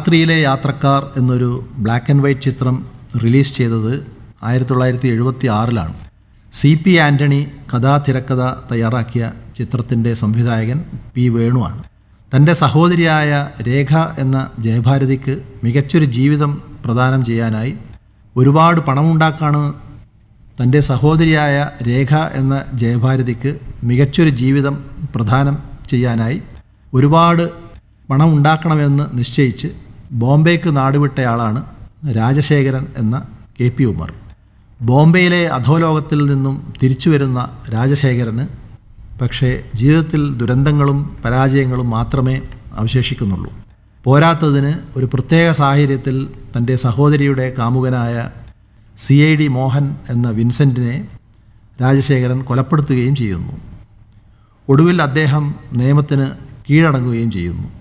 രാത്രിയിലെ യാത്രക്കാർ എന്നൊരു ബ്ലാക്ക് ആൻഡ് വൈറ്റ് ചിത്രം റിലീസ് ചെയ്തത് ആയിരത്തി തൊള്ളായിരത്തി എഴുപത്തി ആറിലാണ് സി പി ആൻ്റണി കഥാതിരക്കഥ തയ്യാറാക്കിയ ചിത്രത്തിൻ്റെ സംവിധായകൻ പി വേണുവാണ് തൻ്റെ സഹോദരിയായ രേഖ എന്ന ജയഭാരതിക്ക് മികച്ചൊരു ജീവിതം പ്രദാനം ചെയ്യാനായി ഒരുപാട് പണമുണ്ടാക്കാണ് തൻ്റെ സഹോദരിയായ രേഖ എന്ന ജയഭാരതിക്ക് മികച്ചൊരു ജീവിതം പ്രദാനം ചെയ്യാനായി ഒരുപാട് പണം ഉണ്ടാക്കണമെന്ന് നിശ്ചയിച്ച് ബോംബെക്ക് നാടുവിട്ടയാളാണ് രാജശേഖരൻ എന്ന കെ പി ഉമർ ബോംബെയിലെ അധോലോകത്തിൽ നിന്നും തിരിച്ചു വരുന്ന രാജശേഖരന് പക്ഷേ ജീവിതത്തിൽ ദുരന്തങ്ങളും പരാജയങ്ങളും മാത്രമേ അവശേഷിക്കുന്നുള്ളൂ പോരാത്തതിന് ഒരു പ്രത്യേക സാഹചര്യത്തിൽ തൻ്റെ സഹോദരിയുടെ കാമുകനായ സി ഐ ഡി മോഹൻ എന്ന വിൻസെൻറ്റിനെ രാജശേഖരൻ കൊലപ്പെടുത്തുകയും ചെയ്യുന്നു ഒടുവിൽ അദ്ദേഹം നിയമത്തിന് കീഴടങ്ങുകയും ചെയ്യുന്നു